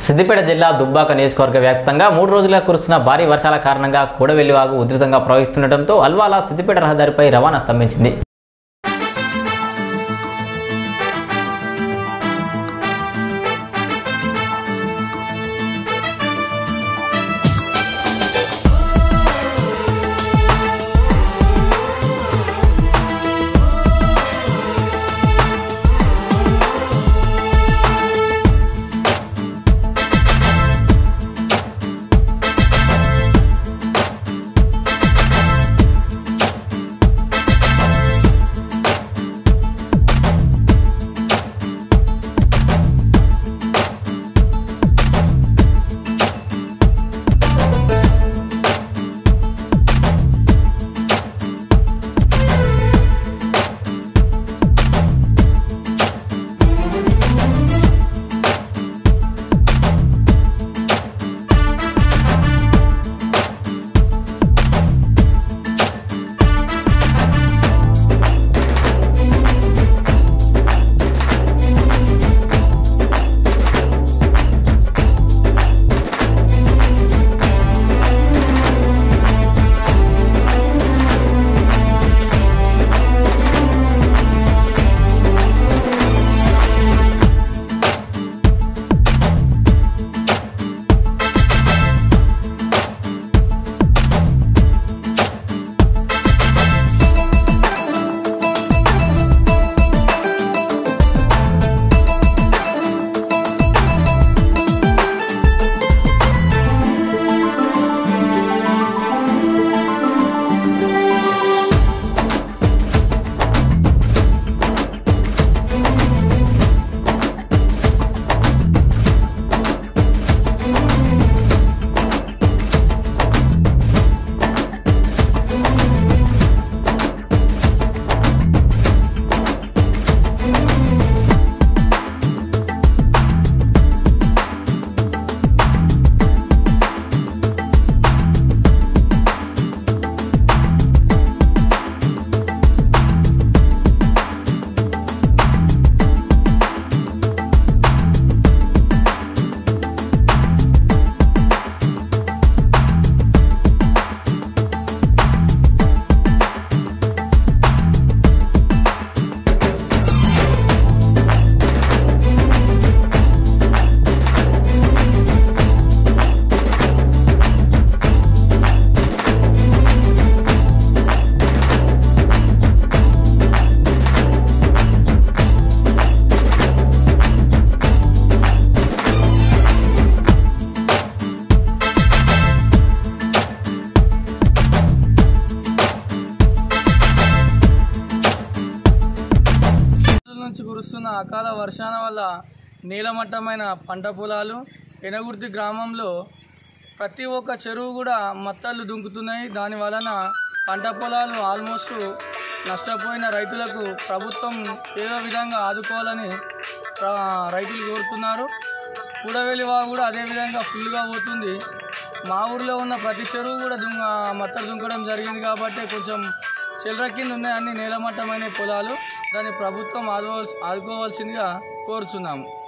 సిద్దిపేట జిల్లా దుబ్బాక నియోజకవర్గ వ్యాప్తంగా మూడు రోజులుగా కురుస్తున్న భారీ వర్షాల కారణంగా కూడవెల్లి వాగు ఉధృతంగా ప్రవహిస్తుండటంతో అల్వాల సిద్దిపేట రహదారిపై రవాణా స్తంభించింది రోజుల నుంచి కురుస్తున్న అకాల వర్షాల వల్ల నీలమట్టమైన పంట పొలాలు ఎనగుర్తి గ్రామంలో ప్రతి ఒక్క చెరువు కూడా మత్తళ్ళు దుంకుతున్నాయి దాని వలన పంట పొలాలు ఆల్మోస్ట్ నష్టపోయిన రైతులకు ప్రభుత్వం ఏదో విధంగా ఆదుకోవాలని ప్ర- రైతులు కోరుతున్నారు కూడవెల్లి వాగు కూడా అదే విధంగా ఫుల్గా పోతుంది మా ఊర్లో ఉన్న ప్రతి చెరువు కూడా దుంగ మత్తడు దుంకడం జరిగింది కాబట్టి కొంచెం చిల్లర కింద ఉన్నాయి అన్ని నేలమట్టమైన పొలాలు దాన్ని ప్రభుత్వం ఆదుకోవాల్సి ఆదుకోవాల్సిందిగా కోరుచున్నాము